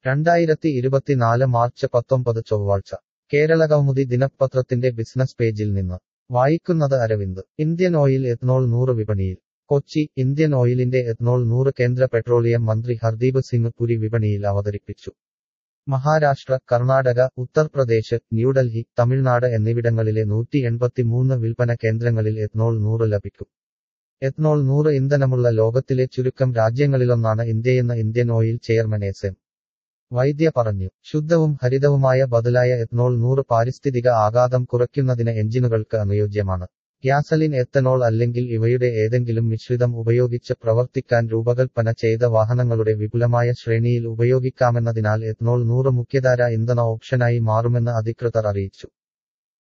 രണ്ടായിരത്തി ഇരുപത്തിനാല് മാർച്ച് പത്തൊമ്പത് ചൊവ്വാഴ്ച കേരളകൗമുദി ദിനപത്രത്തിന്റെ ബിസിനസ് പേജിൽ നിന്ന് വായിക്കുന്നത് അരവിന്ദ് ഇന്ത്യൻ ഓയിൽ എത്നോൾ നൂറ് വിപണിയിൽ കൊച്ചി ഇന്ത്യൻ ഓയിലിന്റെ എത്നോൾ നൂറ് കേന്ദ്ര പെട്രോളിയം മന്ത്രി ഹർദീപ് സിംഗ് പുരി വിപണിയിൽ അവതരിപ്പിച്ചു മഹാരാഷ്ട്ര കർണാടക ഉത്തർപ്രദേശ് ന്യൂഡൽഹി തമിഴ്നാട് എന്നിവിടങ്ങളിലെ നൂറ്റി എൺപത്തിമൂന്ന് വിൽപ്പന കേന്ദ്രങ്ങളിൽ എത്നോൾ നൂറ് ലഭിക്കും എത്നോൾ നൂറ് ഇന്ധനമുള്ള ലോകത്തിലെ ചുരുക്കം രാജ്യങ്ങളിലൊന്നാണ് ഇന്ത്യയെന്ന് Indian oil chairman S M Vaidya പറഞ്ഞു ശുദ്ധവും ഹരിതവുമായ ബദലായ എത്നോൾ നൂറ് പാരിസ്ഥിതിക ആഘാതം കുറയ്ക്കുന്നതിന് എഞ്ചിനുകൾക്ക് അനുയോജ്യമാണ് ഗ്യാസലിൻ എത്തനോൾ അല്ലെങ്കിൽ ഇവയുടെ ഏതെങ്കിലും മിശ്രിതം ഉപയോഗിച്ച് പ്രവർത്തിക്കാൻ രൂപകൽപ്പന ചെയ്ത വാഹനങ്ങളുടെ വിപുലമായ ശ്രേണിയിൽ ഉപയോഗിക്കാമെന്നതിനാൽ എത്നോൾ നൂറ് മുഖ്യധാര ഇന്ധന ഓപ്ഷനായി മാറുമെന്ന് അധികൃതർ അറിയിച്ചു